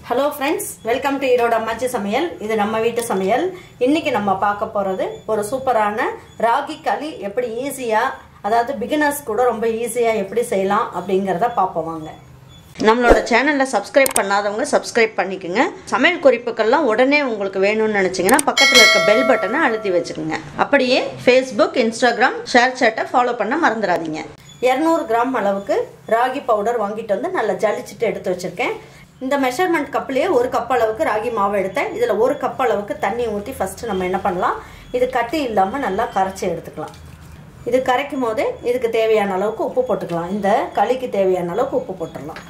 hello friends welcome to Erode அம்மாச்சி சமையல் இது நம்ம வீட்டு சமையல் இன்னைக்கு நம்ம பார்க்க போகிறது ஒரு சூப்பரான ராகி களி எப்படி ஈஸியாக அதாவது பிகினர்ஸ் கூட ரொம்ப ஈஸியாக எப்படி செய்யலாம் அப்படிங்கிறத பார்ப்போம் வாங்க நம்மளோட சேனலில் சப்ஸ்கிரைப் பண்ணாதவங்க சப்ஸ்கிரைப் பண்ணிக்கோங்க சமையல் குறிப்புக்கள்லாம் உடனே உங்களுக்கு வேணும்னு நினச்சிங்கன்னா பக்கத்தில் இருக்க பெல் பட்டனை அழுத்தி வச்சுக்கோங்க அப்படியே ஃபேஸ்புக் இன்ஸ்டாகிராம் ஷேர் சேட்டை ஃபாலோ பண்ண மறந்துடாதீங்க இரநூறு கிராம் அளவுக்கு ராகி பவுடர் வாங்கிட்டு வந்து நல்லா ஜலிச்சுட்டு எடுத்து வச்சுருக்கேன் இந்த மெஷர்மெண்ட் கப்லேயே ஒரு கப் அளவுக்கு ராகி மாவு எடுத்தேன் இதில் ஒரு கப் அளவுக்கு தண்ணி ஊற்றி ஃபஸ்ட்டு நம்ம என்ன பண்ணலாம் இது கட்டி இல்லாமல் நல்லா கரைச்சி எடுத்துக்கலாம் இது கரைக்கும் போதே இதுக்கு தேவையான அளவுக்கு உப்பு போட்டுக்கலாம் இந்த களிக்கு தேவையான அளவுக்கு உப்பு போட்டுடலாம்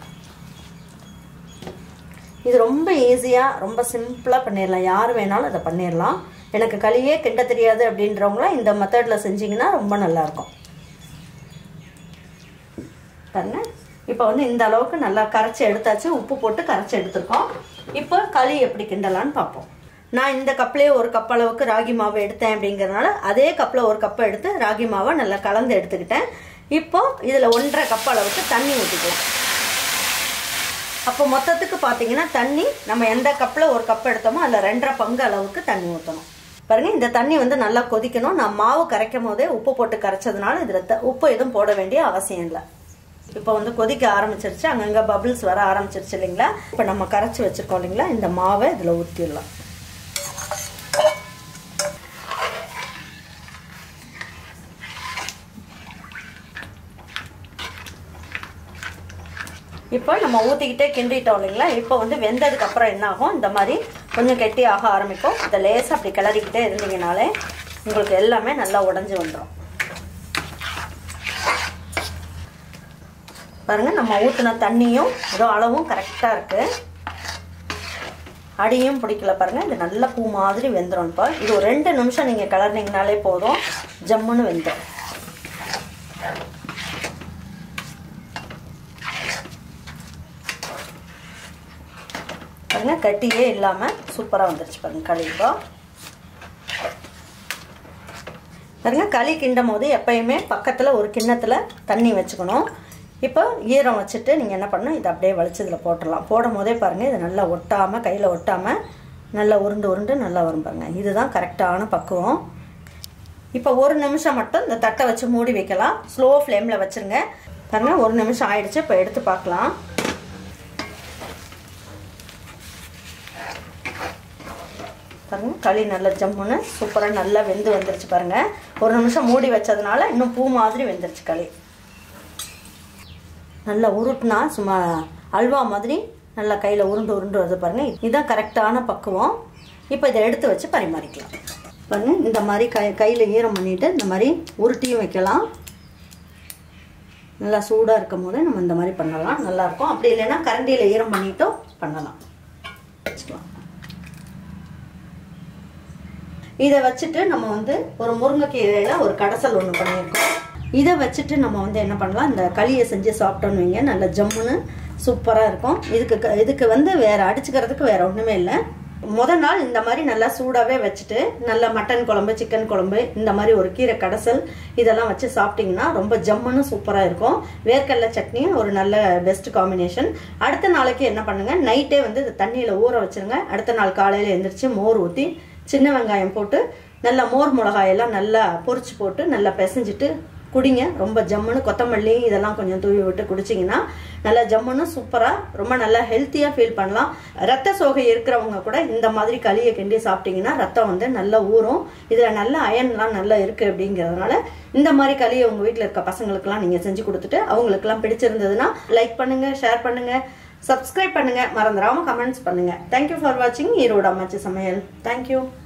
இது ரொம்ப ஈஸியாக ரொம்ப சிம்பிளாக பண்ணிடலாம் யார் வேணாலும் அதை பண்ணிடலாம் எனக்கு களியே கிண்ட தெரியாது அப்படின்றவங்களாம் இந்த மெத்தடில் செஞ்சிங்கன்னா ரொம்ப நல்லாயிருக்கும் பாருங்க இப்போ வந்து இந்த அளவுக்கு நல்லா கரைச்சி எடுத்தாச்சு உப்பு போட்டு கரைச்சி எடுத்துருக்கோம் இப்போ களி எப்படி கிண்டலான்னு பார்ப்போம் நான் இந்த கப்லேயே ஒரு கப் அளவுக்கு ராகி மாவு எடுத்தேன் அப்படிங்கிறதுனால அதே கப்பில் ஒரு கப்பை எடுத்து ராகி மாவை நல்லா கலந்து எடுத்துக்கிட்டேன் இப்போ இதில் ஒன்றரை கப் அளவுக்கு தண்ணி ஊற்றிக்கலாம் அப்போ மொத்தத்துக்கு பார்த்தீங்கன்னா தண்ணி நம்ம எந்த கப்பில் ஒரு கப் எடுத்தோமோ அதில் ரெண்டரை பங்கு அளவுக்கு தண்ணி ஊற்றணும் பாருங்க இந்த தண்ணி வந்து நல்லா கொதிக்கணும் நான் மாவு கரைக்கும் போதே உப்பு போட்டு கரைச்சதுனால இதில் உப்பு எதுவும் போட வேண்டிய அவசியம் இல்லை இப்போ வந்து கொதிக்க ஆரம்பிச்சிருச்சு அங்கங்கே பபிள்ஸ் வர ஆரம்பிச்சிருச்சு இல்லைங்களா இப்போ நம்ம கரைச்சி வச்சுருக்கோம் இல்லைங்களா இந்த மாவை இதில் ஊற்றிடலாம் இப்போ நம்ம ஊற்றிக்கிட்டே கிண்டிட்டோம் இல்லைங்களா இப்போ வந்து வெந்ததுக்கு அப்புறம் என்ன ஆகும் இந்த மாதிரி கொஞ்சம் கெட்டி ஆக ஆரம்பிக்கும் இதை லேசாக அப்படி கிளறிக்கிட்டே இருந்தீங்கனாலே உங்களுக்கு எல்லாமே நல்லா உடஞ்சி வந்துடும் பாருங்க நம்ம ஊற்றின தண்ணியும் ஏதோ அளவும் கரெக்டாக இருக்குது அடியும் பிடிக்கல பாருங்க இது நல்ல பூ மாதிரி வெந்துடும் இப்போ இது ஒரு ரெண்டு நிமிஷம் நீங்கள் கிளறினீங்கனாலே போதும் ஜம்முன்னு வெந்துடும் பாருங்க கட்டியே இல்லாமல் சூப்பராக வந்துருச்சு பாருங்க களி இப்போ பாருங்க களி கிண்டும் போது எப்பயுமே பக்கத்தில் ஒரு கிண்ணத்தில் தண்ணி வச்சுக்கணும் இப்போ ஈரம் வச்சுட்டு நீங்கள் என்ன பண்ணணும் இதை அப்படியே வலிச்சு இதில் போட்டுடலாம் போடும் போதே பாருங்கள் இது நல்லா ஒட்டாமல் கையில் ஒட்டாமல் நல்லா உருண்டு உருண்டு நல்லா வரும் பாருங்க இதுதான் கரெக்டான பக்குவம் இப்போ ஒரு நிமிஷம் மட்டும் இந்த தட்டை வச்சு மூடி வைக்கலாம் ஸ்லோ ஃப்ளேமில் வச்சுருங்க பாருங்கள் ஒரு நிமிஷம் ஆயிடுச்சு இப்போ எடுத்து பார்க்கலாம் பாருங்க களி நல்லா ஜம்முன்னு சூப்பராக நல்லா வெந்து வந்துருச்சு பாருங்க ஒரு நிமிஷம் மூடி வச்சதுனால இன்னும் பூ மாதிரி வெந்துருச்சு களி நல்லா உருட்டுனா சும்மா அல்வா மாதிரி நல்லா கையில் உருண்டு உருண்டு வருது பாருங்க இதுதான் கரெக்டான பக்குவம் இப்போ இதை எடுத்து வச்சு பரிமாறிக்கலாம் பாருங்க இந்த மாதிரி கை கையில் ஈரம் பண்ணிட்டு இந்த மாதிரி உருட்டியும் வைக்கலாம் நல்லா சூடாக இருக்கும் போது நம்ம இந்த மாதிரி பண்ணலாம் நல்லாயிருக்கும் அப்படி இல்லைன்னா கரண்டியில் ஈரம் பண்ணிட்டும் பண்ணலாம் வச்சுக்கலாம் இதை வச்சுட்டு நம்ம வந்து ஒரு முருங்கைக்கீரையில் ஒரு கடைசல் ஒன்று பண்ணியிருக்கோம் இதை வச்சுட்டு நம்ம வந்து என்ன பண்ணலாம் இந்த களியை செஞ்சு சாப்பிட்டோன்னு வைங்க நல்ல ஜம்முன்னு சூப்பராக இருக்கும் இதுக்கு இதுக்கு வந்து வேறு அடிச்சுக்கிறதுக்கு வேறு ஒன்றுமே இல்லை முத நாள் இந்த மாதிரி நல்லா சூடாகவே வச்சுட்டு நல்ல மட்டன் குழம்பு சிக்கன் குழம்பு இந்த மாதிரி ஒரு கீரை கடைசல் இதெல்லாம் வச்சு சாப்பிட்டிங்கன்னா ரொம்ப ஜம்முன்னு சூப்பராக இருக்கும் வேர்க்கடலை சட்னியும் ஒரு நல்ல பெஸ்ட் காம்பினேஷன் அடுத்த நாளைக்கு என்ன பண்ணுங்கள் நைட்டே வந்து இந்த தண்ணியில் ஊற வச்சுருங்க அடுத்த நாள் காலையில் எழுந்திரிச்சு மோர் ஊற்றி சின்ன வெங்காயம் போட்டு நல்லா மோர் மிளகாயெல்லாம் நல்லா பொரிச்சு போட்டு நல்லா பிசைஞ்சிட்டு குடிங்க ரொம்ப ஜம்முன்னு கொத்தமல்லி இதெல்லாம் கொஞ்சம் தூவி விட்டு குடிச்சிங்கன்னா நல்லா ஜம்முன்னு சூப்பராக ரொம்ப நல்லா ஹெல்த்தியாக ஃபீல் பண்ணலாம் ரத்த சோகை இருக்கிறவங்க கூட இந்த மாதிரி களியை கிண்டி சாப்பிட்டீங்கன்னா ரத்தம் வந்து நல்லா ஊறும் இதில் நல்ல அயன்லாம் நல்லா இருக்குது அப்படிங்கிறதுனால இந்த மாதிரி களியை உங்கள் வீட்டில் இருக்க பசங்களுக்கெல்லாம் நீங்கள் செஞ்சு கொடுத்துட்டு அவங்களுக்கெல்லாம் பிடிச்சிருந்ததுன்னா லைக் பண்ணுங்கள் ஷேர் பண்ணுங்கள் சப்ஸ்கிரைப் பண்ணுங்கள் மறந்துடாமல் கமெண்ட்ஸ் பண்ணுங்கள் தேங்க்யூ ஃபார் வாட்சிங் ஈரோடு அம்மாச்சி சமையல் தேங்க்யூ